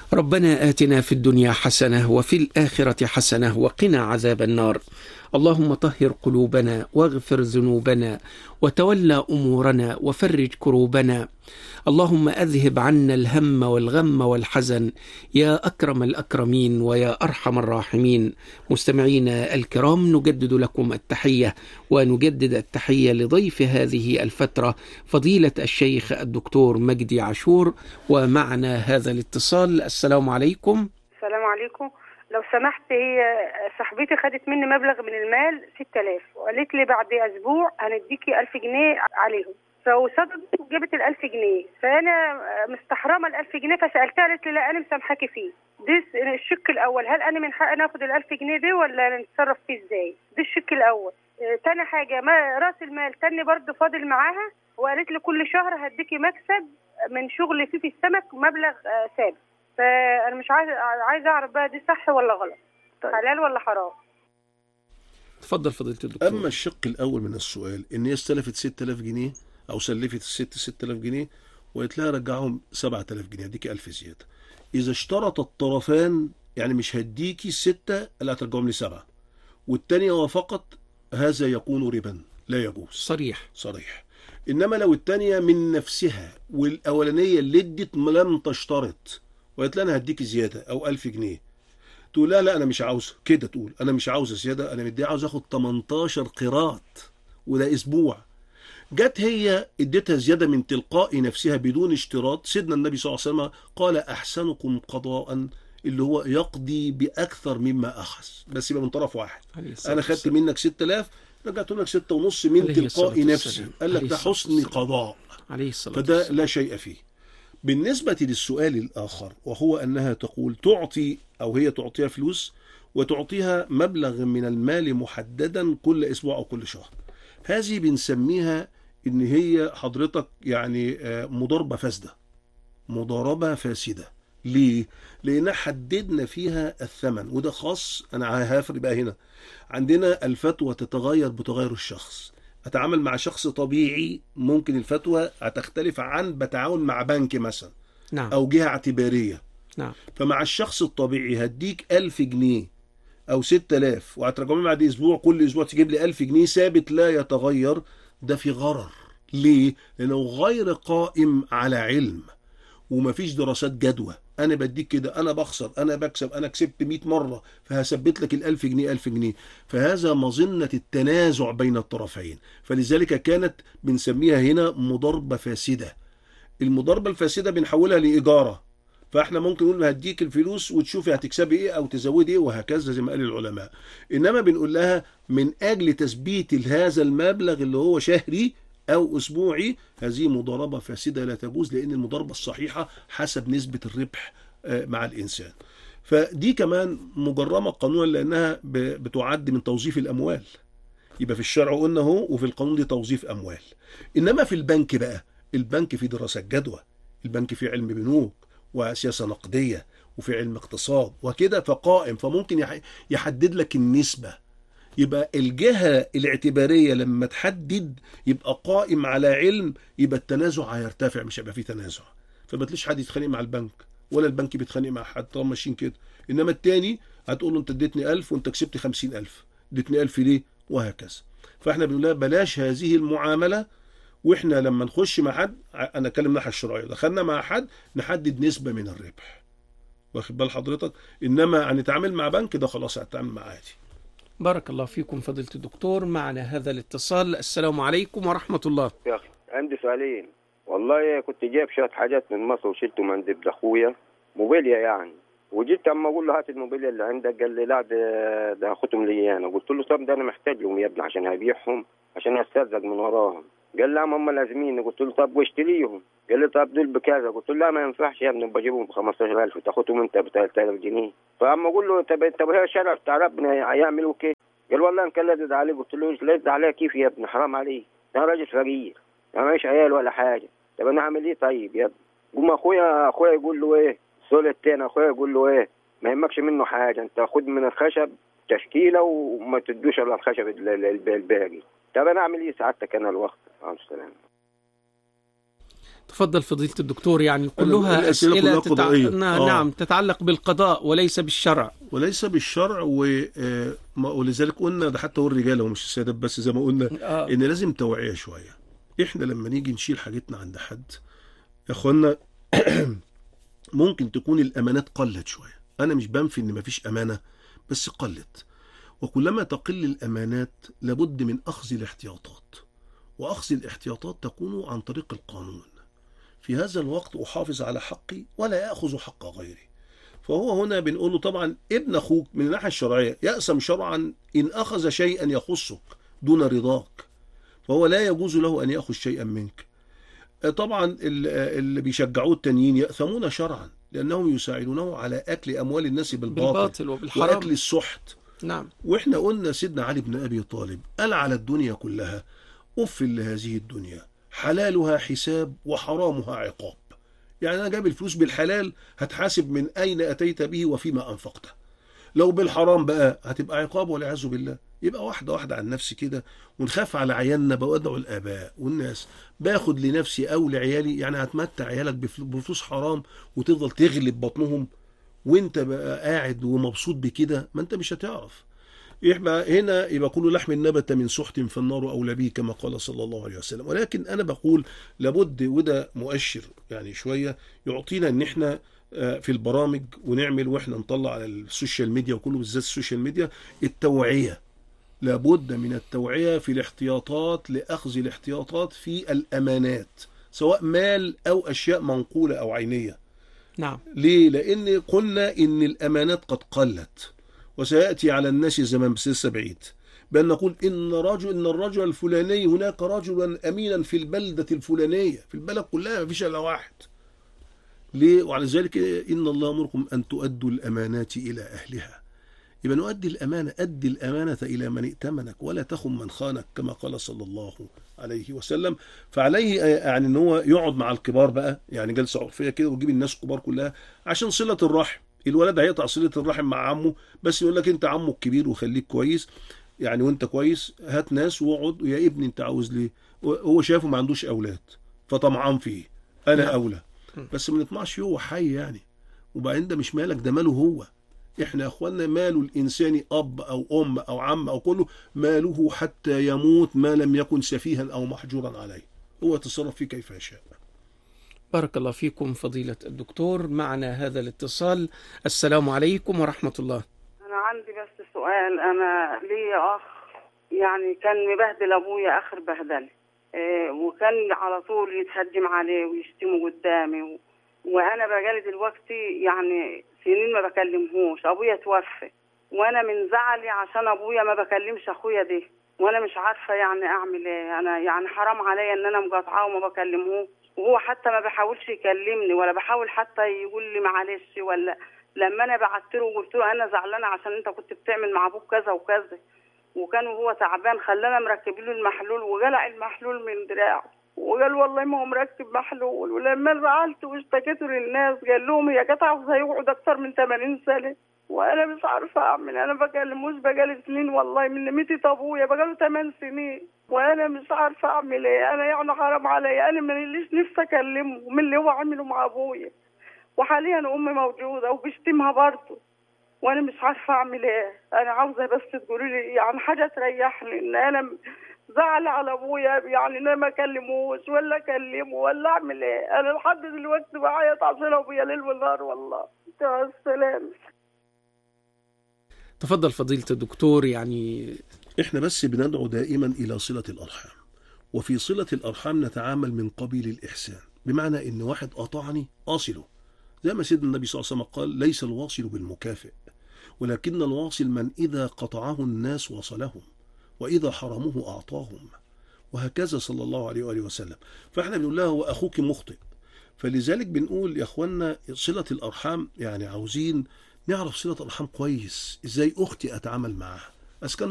ربنا آتنا في الدنيا حسنة وفي الآخرة حسنة وقنا عذاب النار اللهم طهر قلوبنا واغفر ذنوبنا وتولى أمورنا وفرج كروبنا اللهم أذهب عنا الهم والغم والحزن يا أكرم الأكرمين ويا أرحم الراحمين مستمعينا الكرام نجدد لكم التحية ونجدد التحية لضيف هذه الفترة فضيلة الشيخ الدكتور مجدي عاشور ومعنا هذا الاتصال السلام عليكم السلام عليكم لو سمحت هي صاحبتي خدت مني مبلغ من المال 6000 وقالت لي بعد اسبوع هنديكي 1000 جنيه عليهم فوصدقت وجابت ال 1000 جنيه فانا مستحرمه ال 1000 جنيه فسالتها قالت لي لا انا مسامحاكي فيه ده الشق الاول هل انا من حقي ناخد ال 1000 جنيه دي ولا نتصرف فيه ازاي ده الشق الاول آه، تاني حاجه ما راس المال تاني برضه فاضل معاها وقالت لي كل شهر هديكي مكسب من شغل فيه في السمك مبلغ آه، ثابت فانا مش عايزه عايزه اعرف بقى دي صح ولا غلط طيب. حلال ولا حرام تفضل فضيلة الدكتور اما الشق الاول من السؤال ان هي استلفت 6000 جنيه او سلفت الست 6000 جنيه وقالت لها رجعهم 7000 جنيه اديكي 1000 زياده اذا اشترط الطرفان يعني مش هديكي الستة اللي هترجعهم لي سبعة والتانية وافقت هذا يكون ربا لا يجوز صريح صريح انما لو التانية من نفسها والاولانية اللي ادت لم تشترط وقالت لها انا هديكي زيادة او 1000 جنيه تقول لا لا انا مش عاوزه كده تقول انا مش عاوزه زياده انا مدي عاوز اخد 18 قيراط وده اسبوع جت هي اديتها زياده من تلقاء نفسها بدون اشتراط سيدنا النبي صلى الله عليه وسلم قال احسنكم قضاء اللي هو يقضي باكثر مما اخذ بس يبقى من طرف واحد عليه الصلاة انا خدت والسلام. منك 6000 رجعت لك 6 ونص من عليه تلقاء الصلاة نفسي والسلام. قال لك عليه ده الصلاة حسن والسلام. قضاء عليه الصلاة فده والسلام. لا شيء فيه بالنسبة للسؤال الآخر وهو أنها تقول تعطي أو هي تعطيها فلوس وتعطيها مبلغ من المال محددا كل أسبوع أو كل شهر هذه بنسميها إن هي حضرتك يعني آه، مضاربة فاسدة مضاربة فاسدة ليه؟ لأن حددنا فيها الثمن وده خاص أنا هفرق بقى هنا عندنا الفتوى تتغير بتغير الشخص أتعامل مع شخص طبيعي ممكن الفتوى هتختلف عن بتعاون مع بنك مثلا نعم أو جهة اعتبارية نعم فمع الشخص الطبيعي هديك ألف جنيه أو ستة آلاف وهترجعهم بعد أسبوع كل أسبوع تجيب لي ألف جنيه ثابت لا يتغير ده في غرر ليه؟ لأنه غير قائم على علم ومفيش دراسات جدوى انا بديك كده انا بخسر انا بكسب انا كسبت 100 مره فهثبت لك ال1000 جنيه 1000 جنيه فهذا مظنه التنازع بين الطرفين فلذلك كانت بنسميها هنا مضاربه فاسده المضاربه الفاسده بنحولها لاجاره فاحنا ممكن نقول هديك الفلوس وتشوفي هتكسبي ايه او تزودي ايه وهكذا زي ما قال العلماء انما بنقول لها من اجل تثبيت هذا المبلغ اللي هو شهري او اسبوعي هذه مضاربه فاسده لا تجوز لان المضاربه الصحيحه حسب نسبه الربح آه، مع الانسان فدي كمان مجرمه قانونا لانها ب- بتعد من توظيف الاموال يبقى في الشرع قلنا اهو وفي القانون دي توظيف اموال انما في البنك بقى البنك فيه دراسات جدوى البنك فيه علم بنوك وسياسه نقديه وفي علم اقتصاد وكده فقائم فممكن يح- يحدد لك النسبه يبقى الجهة الاعتبارية لما تحدد يبقى قائم على علم يبقى التنازع هيرتفع مش هيبقى فيه تنازع فما تلاقيش حد يتخانق مع البنك ولا البنك بيتخانق مع حد طالما ماشيين كده انما التاني هتقول له انت اديتني 1000 وانت كسبت 50000 اديتني 1000 ليه وهكذا فاحنا بنقول لها بلاش هذه المعاملة واحنا لما نخش مع حد ع- انا اتكلم ناحيه الشرعيه دخلنا مع حد نحدد نسبه من الربح واخد بال حضرتك انما هنتعامل مع بنك ده خلاص هتعامل معاه عادي بارك الله فيكم فضيلة الدكتور معنا هذا الاتصال السلام عليكم ورحمة الله يا اخي عندي سؤالين والله كنت جايب شويه حاجات من مصر وشلتهم عند ابن اخويا موبيليا يعني وجيت اما اقول له هات الموبيليا اللي عندك قال لي لا ده ده هاخدهم لي انا قلت له طب ده انا محتاج لهم يا ابني عشان هبيعهم عشان استرزق من وراهم قال لا هم لازمين قلت له طب واشتريهم قال لي طب دول بكذا قلت له لا ما ينفعش يا ابني بجيبهم ب 15000 تاخدهم انت ب 3000 جنيه فاما اقول له طب طب هي الشارع بتاع ربنا هيعملوا كده قال والله ان كان لازم عليه قلت له لازم عليه كيف يا ابني حرام عليك انا راجل فقير انا معيش عيال ولا حاجه طب انا اعمل ايه طيب يا ابني قوم اخويا اخويا يقول له ايه السؤال التاني اخويا يقول له ايه ما يهمكش منه حاجه انت خد من الخشب تشكيله وما تدوش الا الخشب ال- ال- الباقي طب انا اعمل ايه سعادتك انا الوقت مع السلامه تفضل فضيلة الدكتور يعني بقول كلها الأسئلة أسئلة كلها قضائية. نا- آه. نعم تتعلق بالقضاء وليس بالشرع وليس بالشرع و... آه، ما- ولذلك قلنا ده حتى هو الرجال ومش السيدات بس زي ما قلنا آه. ان لازم توعيه شويه احنا لما نيجي نشيل حاجتنا عند حد يا اخوانا ممكن تكون الامانات قلت شويه انا مش بنفي ان مفيش امانه بس قلت وكلما تقل الامانات لابد من اخذ الاحتياطات واخذ الاحتياطات تكون عن طريق القانون في هذا الوقت احافظ على حقي ولا اخذ حق غيري فهو هنا بنقول له طبعا ابن اخوك من الناحيه الشرعيه يأسم شرعا ان اخذ شيئا يخصك دون رضاك فهو لا يجوز له ان ياخذ شيئا منك طبعا ال- اللي بيشجعوه التانيين يأثمون شرعا لانهم يساعدونه على اكل اموال الناس بالباطل, بالباطل وبالحرام واكل السحت نعم واحنا قلنا سيدنا علي بن ابي طالب قال على الدنيا كلها اف لهذه الدنيا حلالها حساب وحرامها عقاب يعني انا جايب الفلوس بالحلال هتحاسب من اين اتيت به وفيما انفقته لو بالحرام بقى هتبقى عقاب والعياذ بالله يبقى واحده واحده عن نفسي كده ونخاف على عيالنا بودعوا الاباء والناس باخد لنفسي او لعيالي يعني هتمتع عيالك بفل- بفلوس حرام وتفضل تغلب بطنهم وانت بقى قاعد ومبسوط بكده ما انت مش هتعرف يبقى هنا يبقى كل لحم نبت من سحت فالنار اولى به كما قال صلى الله عليه وسلم ولكن انا بقول لابد وده مؤشر يعني شويه يعطينا ان احنا آه، في البرامج ونعمل واحنا نطلع على السوشيال ميديا وكله بالذات السوشيال ميديا التوعيه لابد من التوعيه في الاحتياطات لاخذ الاحتياطات في الامانات سواء مال او اشياء منقوله او عينيه نعم ليه؟ لأن قلنا إن الأمانات قد قلت وسيأتي على الناس زمان بس لسه بعيد بأن نقول إن رجل إن الرجل الفلاني هناك رجلا أمينا في البلدة الفلانية في البلد كلها ما فيش إلا واحد ليه؟ وعلى ذلك إن الله أمركم أن تؤدوا الأمانات إلى أهلها يبقى نؤدي الأمانة أدي الأمانة إلى من ائتمنك ولا تخن من خانك كما قال صلى الله عليه وسلم فعليه يعني ان هو يقعد مع الكبار بقى يعني جلسه عرفيه كده ويجيب الناس الكبار كلها عشان صله الرحم الولد هيقطع صله الرحم مع عمه بس يقول لك انت عمه الكبير وخليك كويس يعني وانت كويس هات ناس واقعد يا ابني انت عاوز ليه هو شافه ما عندوش اولاد فطمعان فيه انا نعم. اولى بس ما نطمعش فيه هو حي يعني وبعدين ده مش مالك ده ماله هو احنا يا اخوانا مال الانسان اب او ام او عم او كله ماله حتى يموت ما لم يكن سفيها او محجورا عليه هو يتصرف فيه كيف يشاء بارك الله فيكم فضيلة الدكتور معنا هذا الاتصال السلام عليكم ورحمة الله انا عندي بس سؤال انا ليا اخ يعني كان مبهدل ابويا اخر بهدله إيه وكان على طول يتهجم عليه ويشتمه قدامي و... وانا بقالي دلوقتي يعني سنين ما بكلمهوش ابويا توفى وانا من زعلي عشان ابويا ما بكلمش اخويا ده وانا مش عارفه يعني اعمل ايه انا يعني حرام عليا ان انا مقاطعاه وما بكلمهوش وهو حتى ما بيحاولش يكلمني ولا بحاول حتى يقول لي معلش ولا لما انا بعت له وقلت له انا زعلانه عشان انت كنت بتعمل مع ابوك كذا وكذا وكان وهو تعبان خلانا مركب له المحلول وجلع المحلول من دراعه وقال والله ما هو مركب محلول ولما زعلت واشتكيته للناس قال لهم هي كانت عاوزه يقعد اكتر من 80 سنه وانا مش عارفه اعمل انا بكلموش بقالي سنين والله من ميتة ابويا بقاله 8 سنين وانا مش عارفه اعمل ايه انا يعني حرام عليا انا ماليش نفسي اكلمه من اللي هو عمله مع ابويا وحاليا امي موجوده وبشتمها برضه وانا مش عارفه اعمل ايه انا عاوزه بس تقولي لي يعني حاجه تريحني ان انا م- زعل على ابويا يعني ان انا ما اكلموش ولا اكلمه ولا اعمل ايه انا لحد دلوقتي بعيط عشان ابويا ليل ونهار والله مع السلامه تفضل فضيلة الدكتور يعني احنا بس بندعو دائما الى صله الارحام وفي صله الارحام نتعامل من قبيل الاحسان بمعنى ان واحد قاطعني اصله زي ما سيدنا النبي صلى الله عليه وسلم قال ليس الواصل بالمكافئ ولكن الواصل من اذا قطعه الناس وصلهم واذا حرموه اعطاهم وهكذا صلى الله عليه واله وسلم فاحنا بنقول لها هو اخوك مخطئ فلذلك بنقول يا اخوانا صله الارحام يعني عاوزين نعرف صله الارحام كويس ازاي اختي اتعامل معاها بس كان